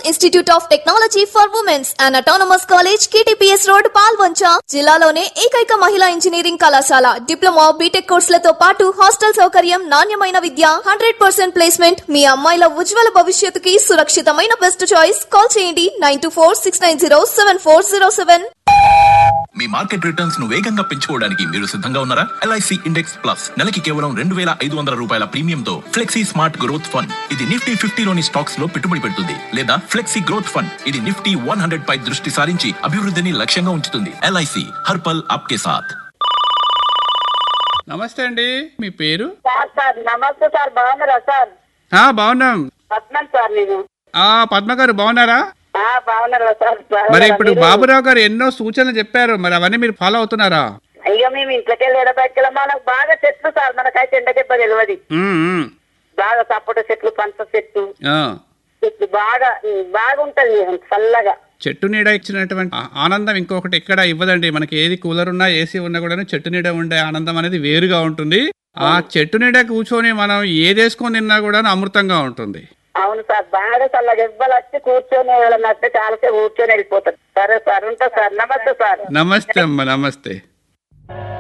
Institute of technology for womens and autonomous college KTPS road Palvancha జిల్లాలోనే ఏకైక మహిళా engineering కళాశాల డిప్లొమా బీటెక్ కోర్సులతో పాటు హాస్టల్ సౌకర్యం నాణ్యమైన విద్య హండ్రెడ్ పర్సెంట్ ప్లేస్మెంట్ మీ అమ్మాయిల ఉజ్వల భవిష్యత్తుకి సురక్షితమైన బెస్ట్ చాయిస్ కాల్ చేయండి nine two four six nine zero seven four zero seven మీ మార్కెట్ రిటర్న్స్ ను వేగంగా పెంచుకోవడానికి మీరు సిద్ధంగా ఉన్నారా ఎల్ఐసి ఇండెక్స్ ప్లస్ నెలకి కేవలం రెండు వేల ఐదు వందల రూపాయల ప్రీమియంతో ఫ్లెక్సీ స్మార్ట్ గ్రోత్ ఫండ్ ఇది నిఫ్టీ ఫిఫ్టీలోని స్టాక్స్ లో పెట్టుబడి పెడుతుంది లేదా ఫ్లెక్సీ గ్రోత్ ఫండ్ ఇది నిఫ్టీ వన్ హండ్రెడ్ పై దృష్టి సారించి అభివృద్ధిని లక్ష్యంగా ఉంచుతుంది ఎల్ఐసి హర్పల్ ఆప్కే సాథ్ నమస్తే అండి మీ పేరు సార్ సార్ నమస్తే సార్ బాగున్నారా సార్ ఆ బాగున్నాం పద్మన్ సార్ నేను ఆ పద్మ గారు బాగున్నారా ఆ, బాగున్నారా సార్ మరి బాగున్నారా ఇప్పుడు మీరు? బాబురావు గారు ఎన్నో సూచనలు చెప్పారు మరి అవన్నీ మీరు ఫాలో అవుతున్నారా అయ్యో మేము ఇంట్లోకి వెళ్ళి ఎడబెక్కల మనకు బాగా చెట్లు సార్ మనకైతే ఎండ దెబ్బ తెలియదు ఉమ్, ఉమ్. బాగా సపోట చెట్లు పంచ చెట్లు ఆ, చెట్లు బాగా ఉమ్, బాగుంటది చల్లగా చెట్టు నీడ ఇచ్చినటువంటి ఆ- ఆనందం ఇంకొకటి ఎక్కడ ఇవ్వదండి మనకి ఏది కూలర్ ఉన్నా ఏసీ ఉన్నా కూడా చెట్టు నీడ ఉండే ఆనందం అనేది వేరుగా ఉంటుంది ఆ చెట్టు నీడ కూర్చొని మనం ఏది వేసుకొని తిన్నా కూడా అమృతంగా ఉంటుంది అవును సార్ బాగా చల్లగా ఇవ్వాలి వచ్చి కూర్చొని ఎవరన్నా వస్తే చాలాసేపు కూర్చొని వెళ్ళిపోతారు సరే సార్ ఉంటా సార్ నమస్తే సార్ నమస్తే అమ్మ నమస్తే